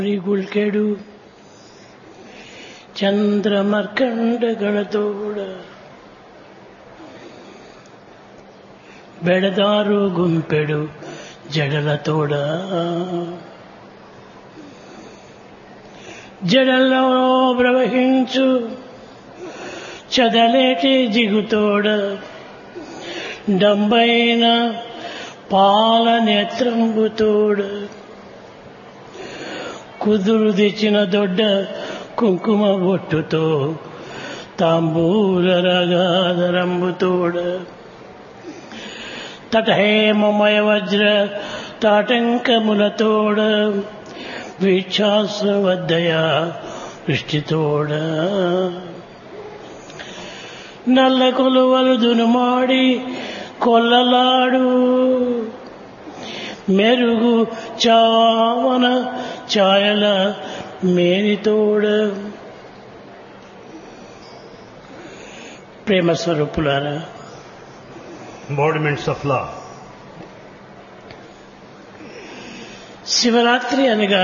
ಗುಳ್ಕೆಡು ಚಂದ್ರಮರ್ಕಂಡಗಳತೋಡ ಬೆಳೆದಾರು ಗುಂపెడు జడలతోడ జడల్లో ప్రవహించు చదలేటి జిగుతోడ డంబైన పాల నేత్రంబుతోడ కుదురు తెచ్చిన దొడ్డ కుంకుమ బొట్టుతో తాంబూల రగాదరంబుతోడ తటహేమమయ వజ్ర తాటంకములతోడ వీక్షాశ్రవద్దయ దృష్టితోడ నల్ల కొలువలు దునుమాడి కొల్లలాడు మెరుగు చావన ఛాయల మేనితోడ ప్రేమ స్వరూపులారా embodiments of love. శివరాత్రి అనగా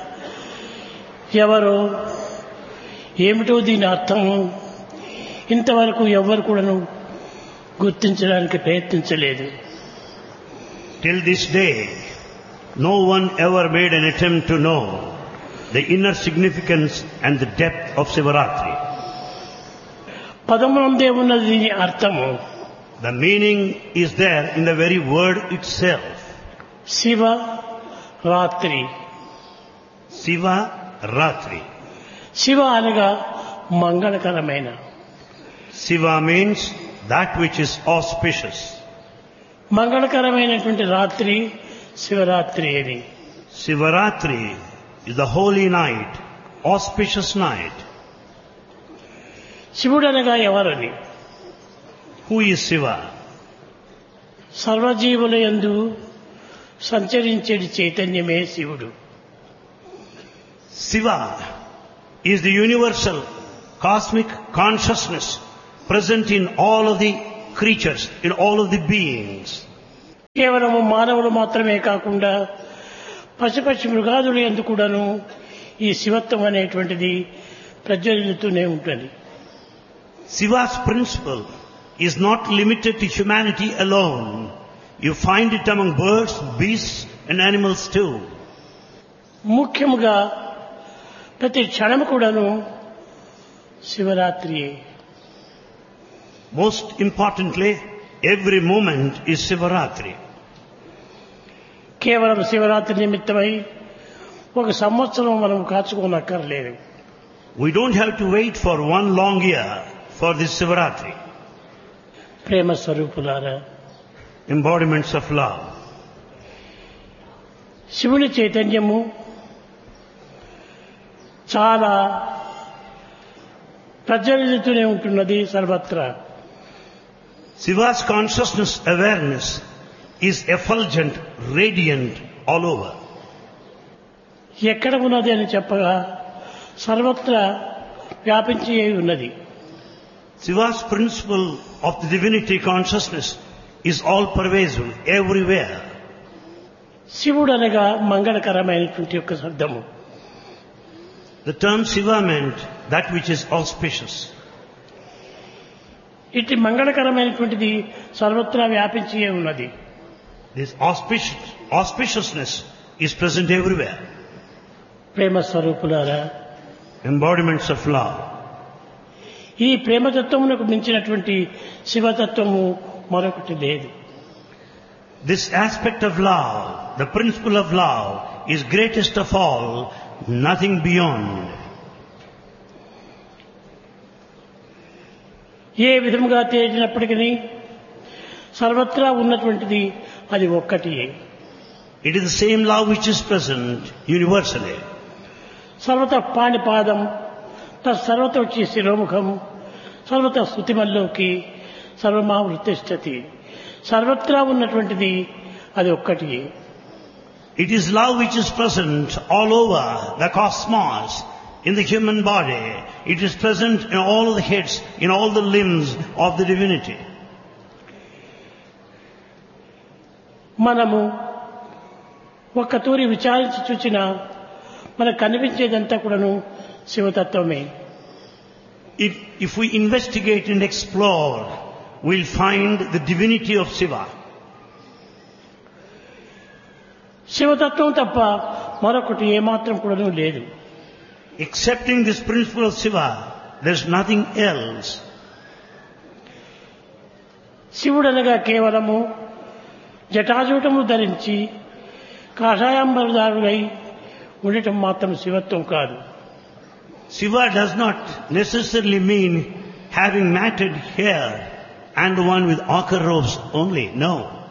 ఎవరో ఏమిటో దీని అర్థం ఇంతవరకు ఎవ్వరు కూడాను గుర్తించడానికి ప్రయత్నించలేదు Till this day, no one ever made an attempt to know the inner significance and the depth of Sivaratri. పదమునందే ఉన్నది దీని అర్థము The meaning is there in the very word itself. Shiva రాత్రి Siva Ratri. శివ అనగా మంగళకరమైన Siva means that which is auspicious. మంగళకరమైనటువంటి రాత్రి శివరాత్రి అని Sivaratri is the holy night, auspicious night. శివుడు అనగా ఎవరని Who is Siva? సర్వజీవుల యందు సంచరించేది చైతన్యమే శివుడు Siva is the universal cosmic consciousness present in all of the creatures, in all of the beings. కేవలము మానవులు మాత్రమే కాకుండా పశుపక్షి మృగాదులు ఎందు కూడాను ఈ శివత్వం అనేటువంటిది ప్రజ్వలితూనే ఉంటుంది Siva's principle is not limited to humanity alone. You find it among birds, beasts and animals too. ముఖ్యముగా ప్రతి క్షణము కూడాను శివరాత్రియే Most importantly, every moment is Sivaratri. కేవలం శివరాత్రి నిమిత్తమై ఒక సంవత్సరం మనం కాచుకోనక్కర్లేదు We don't have to wait for one long year for this Sivaratri. ప్రేమ స్వరూపులారా Embodiments of love. శివుని చైతన్యము చాలా ప్రజ్వలితూనే ఉంటున్నది సర్వత్రా Siva's consciousness awareness is effulgent, radiant all over. ఎక్కడ ఉన్నది అని చెప్పగా సర్వత్రా వ్యాపించి ఉన్నది Siva's principle of the divinity consciousness is all pervasive, everywhere. శివుడు అనగా మంగళకరమైనటువంటి యొక్క శబ్దము The term Siva meant that which is auspicious. ఇటు మంగళకరమైనటువంటిది సర్వత్రా వ్యాపించి ఉన్నది This auspicious, auspiciousness is present everywhere. ప్రేమ స్వరూపులారా Embodiments of love. ఈ ప్రేమతత్వమునకు మించినటువంటి శివతత్వము మరొకటి లేదు This aspect of love, the principle of love, is greatest of all, nothing beyond. ఏ విధముగా తేలినప్పటికీ సర్వత్రా ఉన్నటువంటిది అది ఒక్కటియే It is the same love which is present universally. సర్వత పాణిపాదం తత్సర్వత వచ్చి శిరోముఖం సర్వత స్థుతిమల్లోకి సర్వమా వృత్తిష్టతి సర్వత్రా ఉన్నటువంటిది అది ఒక్కటి It is love which is present all over the cosmos, in the human body. It is present in all the heads, in all the limbs of the divinity. మనము ఒక్క తూరి విచారించి చూచిన మనకు కనిపించేదంతా కూడాను శివతత్వమే If, if we investigate and explore, we'll find the divinity of Shiva. శివతత్వం తప్ప మరొకటి ఏమాత్రం కూడాను లేదు Accepting this principle of Shiva, there's nothing else. శివుడనగా కేవలము జటాజూటము ధరించి కాషాయాంబరదారుడై ఉండటం మాత్రం శివత్వం కాదు Shiva does not necessarily mean having matted hair and the one with ochre robes only. No.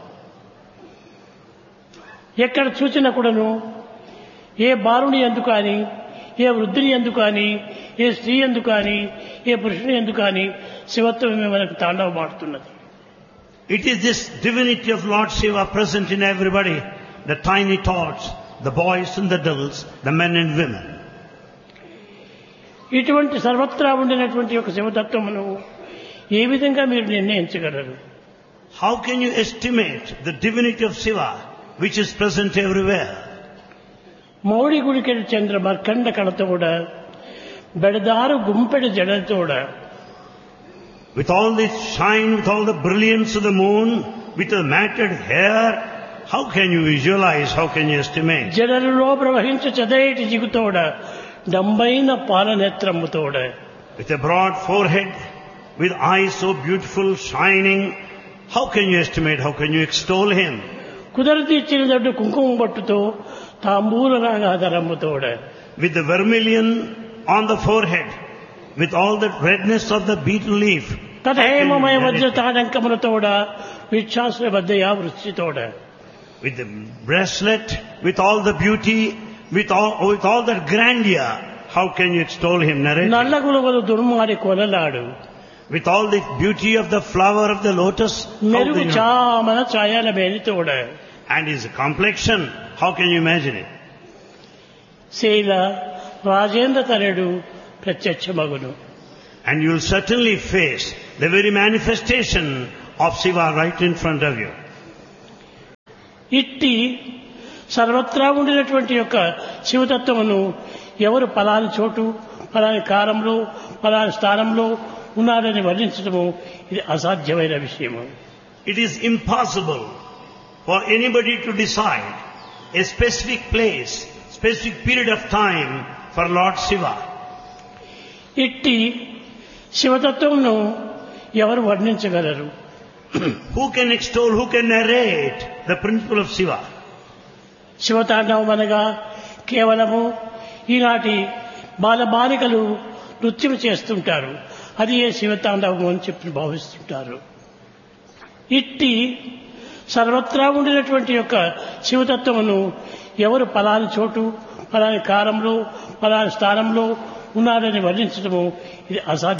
ఎక్కడ చూచినా కూడాను ఏ బాలుని ఎందుకు కానీ ఏ వృద్ధుని ఎందుకు కానీ ఏ స్త్రీ ఎందుకు కానీ ఏ పురుషుని ఎందుకు కానీ శివత్వమే మనకు తాండవమాడుతున్నది It is this divinity of Lord Shiva present in everybody, the tiny tots, the boys and the girls, the men and women. ఇటువంటి సర్వత్రా ఉండినటువంటి ఒక శివతత్వమును ఏ విధంగా మీరు నిర్ణయించగలరు How can you estimate the divinity of Shiva, which is present everywhere? మౌడి గుడికెడు Chandra మర్కండ కళతోడ బెడదారు గుంపెడు జడతోడ With all this shine, with all the brilliance of the moon, with the matted hair, how can you visualize, how can you estimate? జడలలో ప్రవహించు చదైటి జిగుతోడ డంబైన పాలనేత్రముతోడ With a broad forehead, with eyes so beautiful, shining, how can you estimate, how can you extol him? కుదరతి ఇచ్చిన దడ్డు కుంకుమ బట్టుతో తాంబూల రాగాధరమ్ముతోడ With the vermilion on the forehead, with all the redness of the beetle leaf, తథేమమయ వజ్ర తాడంకములతోడ విచ్ఛాసుల బద్దయా వృష్టితోడ with the bracelet, with all the beauty, with all, with all that grandeur, how can you extol him, narrate? నల్ల గులుగులు దుర్మాడి కొలలాడు With all the beauty of the flower of the lotus, how మెరుగు can you, చామన ఛాయల మేలితోడ and his complexion, how can you imagine it? శైల రాజేంద్ర తనయుడు ప్రత్యక్షమగును And you will certainly face the very manifestation of Shiva right in front of you. ఇట్టి సర్వత్రా ఉండినటువంటి యొక్క శివతత్వమును ఎవరు పలాని చోటు పలాని కాలంలో పలాని స్థానంలో ఉన్నాడని వర్ణించడము ఇది అసాధ్యమైన విషయము It is impossible for anybody to decide a specific place, specific period of time for Lord Shiva. ఇట్టి శివతత్వమును ఎవరు వర్ణించగలరు Who can extol, who can narrate the principle of Shiva? శివతాండవం అనగా కేవలము ఈనాటి బాలబాలికలు నృత్యం చేస్తుంటారు అది ఏ శివతాండవం అని చెప్పి భావిస్తుంటారు ఇట్టి సర్వత్రా ఉండినటువంటి యొక్క శివతత్వమును ఎవరు పలాని చోటు పలాని కాలంలో పలాని స్థానంలో ఉన్నాడని వర్ణించడము ఇది అసాధ్యం